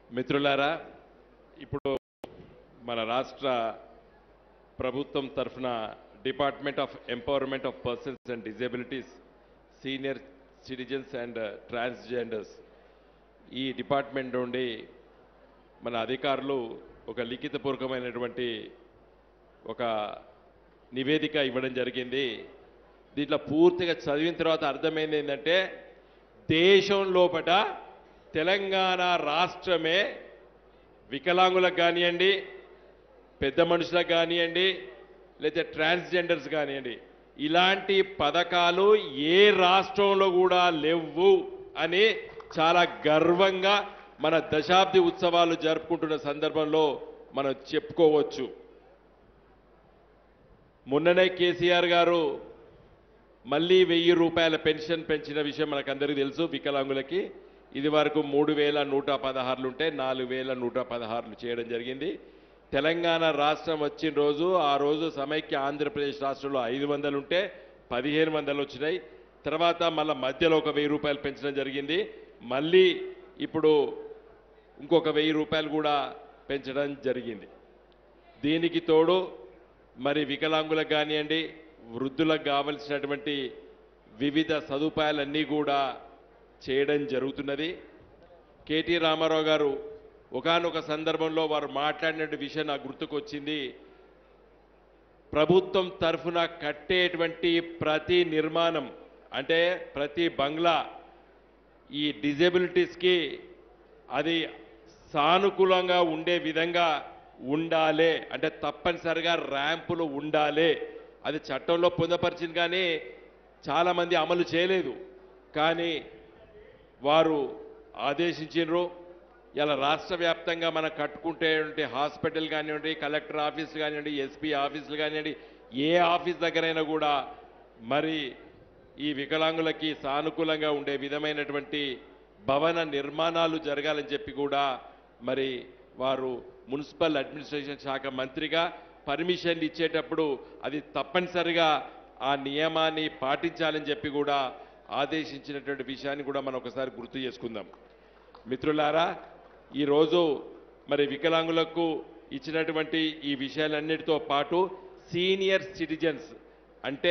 మిత్రులారా ఇప్పుడు మన రాష్ట్ర ప్రభుత్వం తరఫున department of empowerment of persons and disabilities senior citizens and transgenders ఈ డిపార్ట్మెంట్ నుండి మన అధికారులు ఒక లిఖితపూర్వకమైనటువంటి ఒక నివేదిక ఇవ్వడం జరిగింది దీంట్లో పూర్తిగా చదివిన తర్వాత అర్థమైంది ఏంటంటే దేశం లోపట తెలంగాణ రాష్ట్రమే వికలాంగులకు కానివ్వండి పెద్ద మనుషులకు కానివ్వండి లేదా ట్రాన్స్జెండర్స్ కానివ్వండి ఇలాంటి పథకాలు ఏ రాష్ట్రంలో కూడా లేవు అని చాలా గర్వంగా మన దశాబ్ది ఉత్సవాలు జరుపుకుంటున్న సందర్భంలో మనం చెప్పుకోవచ్చు మొన్ననే కేసీఆర్ గారు మళ్ళీ వెయ్యి రూపాయల పెన్షన్ పెంచిన విషయం మనకందరికీ తెలుసు వికలాంగులకి ఇది వరకు మూడు వేల నూట పదహారులు ఉంటే నాలుగు వేల నూట పదహారులు చేయడం జరిగింది తెలంగాణ రాష్ట్రం వచ్చిన రోజు ఆ రోజు సమైక్య ఆంధ్రప్రదేశ్ రాష్ట్రంలో ఐదు వందలు ఉంటే పదిహేను వందలు వచ్చినాయి తర్వాత మళ్ళీ మధ్యలో ఒక వెయ్యి రూపాయలు పెంచడం జరిగింది మళ్ళీ ఇప్పుడు ఇంకొక వెయ్యి రూపాయలు కూడా పెంచడం జరిగింది దీనికి తోడు మరి వికలాంగులకు కానివ్వండి వృద్ధులకు కావలసినటువంటి వివిధ సదుపాయాలన్నీ కూడా చేయడం జరుగుతున్నది కేటీ రామారావు గారు ఒకానొక సందర్భంలో వారు మాట్లాడిన విషయం నాకు గుర్తుకొచ్చింది ప్రభుత్వం తరఫున కట్టేటువంటి ప్రతి నిర్మాణం అంటే ప్రతి బంగ్లా ఈ డిజేబిలిటీస్కి అది సానుకూలంగా ఉండే విధంగా ఉండాలి అంటే తప్పనిసరిగా ర్యాంపులు ఉండాలి అది చట్టంలో పొందపరిచింది కానీ చాలామంది అమలు చేయలేదు కానీ వారు ఆదేశించారు ఇలా రాష్ట్ర వ్యాప్తంగా మనం కట్టుకుంటే హాస్పిటల్ కానివ్వండి కలెక్టర్ ఆఫీసులు కానివ్వండి ఎస్పీ ఆఫీసులు కానివ్వండి ఏ ఆఫీస్ దగ్గరైనా కూడా మరి ఈ వికలాంగులకి సానుకూలంగా ఉండే విధమైనటువంటి భవన నిర్మాణాలు జరగాలని చెప్పి కూడా మరి వారు మున్సిపల్ అడ్మినిస్ట్రేషన్ శాఖ మంత్రిగా పర్మిషన్లు ఇచ్చేటప్పుడు అది తప్పనిసరిగా ఆ నియమాన్ని పాటించాలని చెప్పి కూడా ఆదేశించినటువంటి విషయాన్ని కూడా మనం ఒకసారి గుర్తు చేసుకుందాం మిత్రులారా ఈరోజు మరి వికలాంగులకు ఇచ్చినటువంటి ఈ విషయాలన్నిటితో పాటు సీనియర్ సిటిజన్స్ అంటే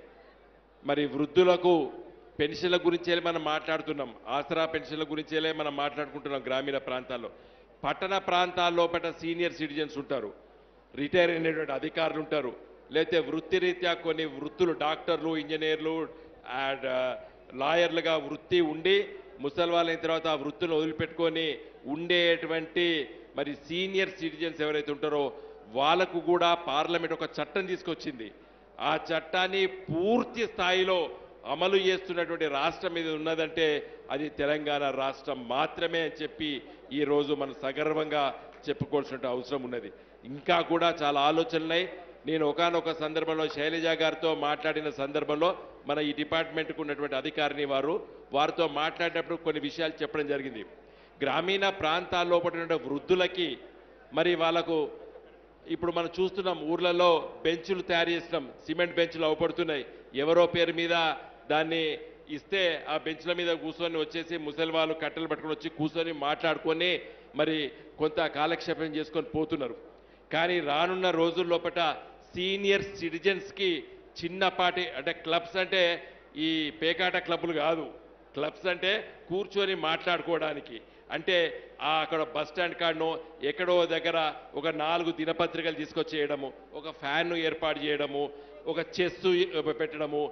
మరి వృద్ధులకు పెన్షన్ల గురించే మనం మాట్లాడుతున్నాం ఆసరా పెన్షన్ల గురించేలే మనం మాట్లాడుకుంటున్నాం గ్రామీణ ప్రాంతాల్లో పట్టణ ప్రాంతాల్లో పట్ల సీనియర్ సిటిజన్స్ ఉంటారు రిటైర్ అయినటువంటి అధికారులు ఉంటారు లేకపోతే వృత్తిరీత్యా కొన్ని వృత్తులు డాక్టర్లు ఇంజనీర్లు అండ్ లాయర్లుగా వృత్తి ఉండి ముసల్వాళ్ళైన తర్వాత ఆ వృత్తిని వదిలిపెట్టుకొని ఉండేటువంటి మరి సీనియర్ సిటిజన్స్ ఎవరైతే ఉంటారో వాళ్ళకు కూడా పార్లమెంట్ ఒక చట్టం తీసుకొచ్చింది ఆ చట్టాన్ని పూర్తి స్థాయిలో అమలు చేస్తున్నటువంటి రాష్ట్రం మీద ఉన్నదంటే అది తెలంగాణ రాష్ట్రం మాత్రమే అని చెప్పి ఈరోజు మనం సగర్వంగా చెప్పుకోవాల్సిన అవసరం ఉన్నది ఇంకా కూడా చాలా ఆలోచనలున్నాయి నేను ఒకానొక సందర్భంలో శైలజ గారితో మాట్లాడిన సందర్భంలో మన ఈ డిపార్ట్మెంట్కు ఉన్నటువంటి అధికారిని వారు వారితో మాట్లాడినప్పుడు కొన్ని విషయాలు చెప్పడం జరిగింది గ్రామీణ ప్రాంతాల్లో పడిన వృద్ధులకి మరి వాళ్ళకు ఇప్పుడు మనం చూస్తున్నాం ఊర్లలో బెంచులు తయారు చేసినాం సిమెంట్ బెంచులు అవపడుతున్నాయి ఎవరో పేరు మీద దాన్ని ఇస్తే ఆ బెంచ్ల మీద కూర్చొని వచ్చేసి ముసలి వాళ్ళు కట్టెలు పట్టుకొని వచ్చి కూర్చొని మాట్లాడుకొని మరి కొంత కాలక్షేపం చేసుకొని పోతున్నారు కానీ రానున్న రోజుల్లోపట సీనియర్ సిటిజన్స్కి చిన్నపాటి అంటే క్లబ్స్ అంటే ఈ పేకాట క్లబ్లు కాదు క్లబ్స్ అంటే కూర్చొని మాట్లాడుకోవడానికి అంటే ఆ అక్కడ బస్ స్టాండ్ కాడనో ఎక్కడో దగ్గర ఒక నాలుగు దినపత్రికలు తీసుకొచ్చేయడము ఒక ఫ్యాన్ను ఏర్పాటు చేయడము ఒక చెస్ పెట్టడము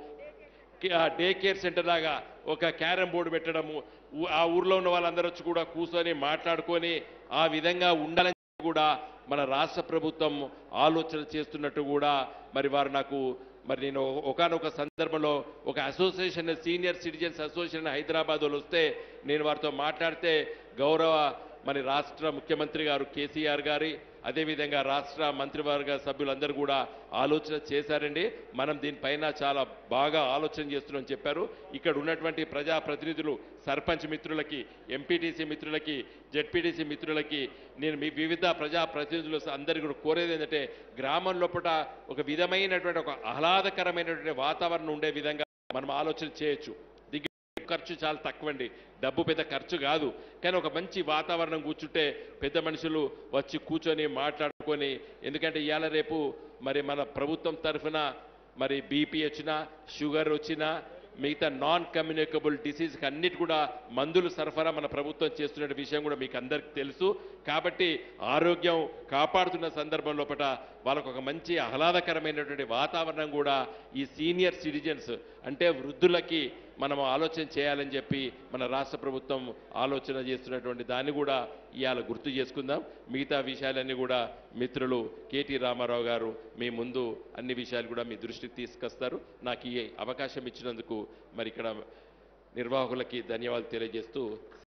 డే కేర్ సెంటర్ లాగా ఒక క్యారం బోర్డు పెట్టడము ఊ- ఆ ఊర్లో ఉన్న వాళ్ళందరూ వచ్చి కూడా కూర్చొని మాట్లాడుకొని ఆ విధంగా ఉండాలని కూడా మన రాష్ట్ర ప్రభుత్వం ఆలోచన చేస్తున్నట్టు కూడా మరి వారు నాకు మరి నేను ఒకనొక సందర్భంలో ఒక association senior citizens association Hyderabad వాళ్ళు వస్తే నేను వారితో మాట్లాడితే గౌరవ మరి రాష్ట్ర ముఖ్యమంత్రి గారు కేసీఆర్ గారి అదేవిధంగా రాష్ట్ర మంత్రివర్గ సభ్యులందరూ కూడా ఆలోచన చేశారండి మనం దీనిపైన చాలా బాగా ఆలోచన చేస్తున్నామని చెప్పారు ఇక్కడ ఉన్నటువంటి ప్రజా ప్రతినిధులు సర్పంచ్ మిత్రులకి ఎంపీటీసీ మిత్రులకి జెడ్పీటీసీ మిత్రులకి నేను మీ వివిధ ప్రజా ప్రతినిధులు అందరికీ కూడా కోరేది ఏంటంటే గ్రామం లోపల ఒక విధమైనటువంటి ఒక ఆహ్లాదకరమైనటువంటి వాతావరణం ఉండే విధంగా మనం ఆలోచన చేయొచ్చు దిగ్గు ఖర్చు చాలా తక్కువండి డబ్బు పెద్ద ఖర్చు కాదు కానీ ఒక మంచి వాతావరణం కూర్చుంటే పెద్ద మనుషులు వచ్చి కూర్చొని మాట్లాడుకొని ఎందుకంటే ఇవాళ రేపు మరి మన ప్రభుత్వం తరఫున మరి బీపీ వచ్చినా షుగర్ వచ్చినా మిగతా నాన్ కమ్యూనికబుల్ డిసీజ్ అన్నిటి కూడా మందులు సరఫరా మన ప్రభుత్వం చేస్తున్న విషయం కూడా మీకు అందరికీ తెలుసు కాబట్టి ఆరోగ్యం కాపాడుతున్న సందర్భం లోపల వాళ్ళకు ఒక మంచి ఆహ్లాదకరమైనటువంటి వాతావరణం కూడా ఈ సీనియర్ సిటిజన్స్ అంటే వృద్ధులకి మనం ఆలోచన చేయాలని చెప్పి మన రాష్ట్ర ప్రభుత్వం ఆలోచన చేస్తున్నటువంటి దాన్ని కూడా ఇవాళ గుర్తు చేసుకుందాం మిగతా విషయాలన్నీ కూడా మిత్రులు కేటీ రామారావు గారు మీ ముందు అన్ని విషయాలు కూడా మీ దృష్టికి తీసుకొస్తారు నాకు ఈ అవకాశం ఇచ్చినందుకు మరి ఇక్కడ నిర్వాహకులకి ధన్యవాదాలు తెలియజేస్తూ